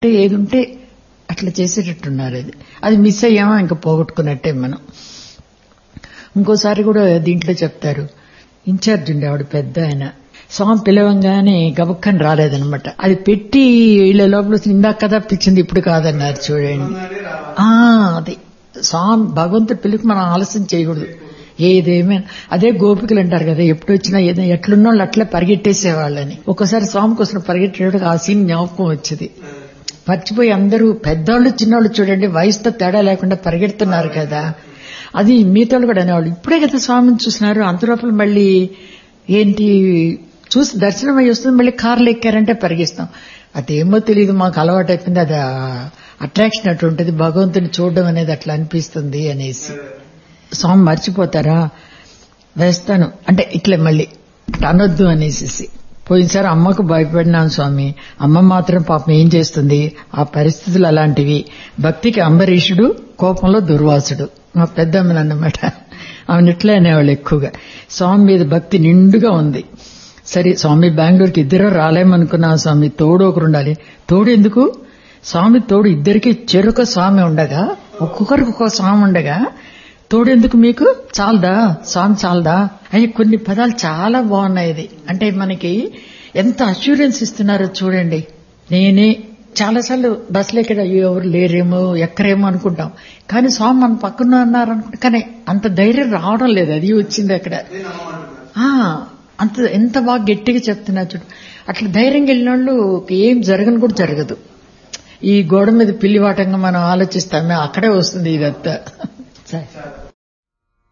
అంటే ఏది ఉంటే అట్లా చేసేటట్టున్నారు అది అది మిస్ అయ్యామా ఇంకా పోగొట్టుకున్నట్టే మనం ఇంకోసారి కూడా దీంట్లో చెప్తారు ఇన్ఛార్జ్ ఉండే ఆవిడ పెద్ద ఆయన స్వామి పిలవంగానే గబక్కని రాలేదనమాట అది పెట్టి వీళ్ళ లోపల వచ్చి ఇందాక కదా పిచ్చింది ఇప్పుడు కాదన్నారు చూడండి ఆ అది స్వామి భగవంతుడి పిలుపు మనం ఆలస్యం చేయకూడదు ఏదేమైనా అదే గోపికలు అంటారు కదా ఎప్పుడు వచ్చినా ఏదో ఎట్లున్న వాళ్ళు అట్లా పరిగెట్టేసేవాళ్ళని ఒక్కసారి స్వామి కోసం పరిగెట్టేటప్పుడు ఆ సీన్ జ్ఞాపకం వచ్చేది మర్చిపోయి అందరూ పెద్దవాళ్ళు చిన్నవాళ్ళు చూడండి వయసుతో తేడా లేకుండా పరిగెడుతున్నారు కదా అది మీతో కూడా అనేవాళ్ళు ఇప్పుడే కదా స్వామిని చూసినారు అంతలోపల మళ్ళీ ఏంటి చూసి దర్శనం అయ్యి వస్తుంది మళ్ళీ కార్లు ఎక్కారంటే పరిగిస్తాం అదేమో తెలియదు మాకు అలవాటు అయిపోయింది అది అట్రాక్షన్ అటు ఉంటుంది భగవంతుని చూడడం అనేది అట్లా అనిపిస్తుంది అనేసి స్వామి మర్చిపోతారా వేస్తాను అంటే ఇట్లే మళ్ళీ అట్లా అనొద్దు అనేసి పోయినసారి అమ్మకు భయపడినాను స్వామి అమ్మ మాత్రం పాపం ఏం చేస్తుంది ఆ పరిస్థితులు అలాంటివి భక్తికి అంబరీషుడు కోపంలో దుర్వాసుడు మా పెద్దమ్మని అన్నమాట ఆమెను ఇట్లే అనేవాళ్ళు ఎక్కువగా స్వామి మీద భక్తి నిండుగా ఉంది సరే స్వామి బెంగళూరుకి ఇద్దరు రాలేమనుకున్నాం స్వామి తోడు ఒకరు ఉండాలి తోడు ఎందుకు స్వామి తోడు ఇద్దరికి చెరుక స్వామి ఉండగా ఒక్కొక్కరికి ఒక్కొక్క స్వామి ఉండగా తోడు ఎందుకు మీకు చాలదా స్వామి చాలదా అయ్యి కొన్ని పదాలు చాలా బాగున్నాయి ఇది అంటే మనకి ఎంత అష్యూరెన్స్ ఇస్తున్నారో చూడండి నేనే చాలాసార్లు బస్సులో ఇక్కడ ఎవరు లేరేమో ఎక్కరేమో అనుకుంటాం కానీ స్వామి మన పక్కన అన్నారు అనుకుంటే కానీ అంత ధైర్యం రావడం లేదు అది వచ్చింది అక్కడ ఆ అంత ఎంత బాగా గట్టిగా చెప్తున్నా చూడు అట్లా ధైర్యంగా వెళ్ళిన వాళ్ళు ఏం జరగని కూడా జరగదు ఈ గోడ మీద పిల్లివాటంగా మనం ఆలోచిస్తామే అక్కడే వస్తుంది ఇదంతా సరే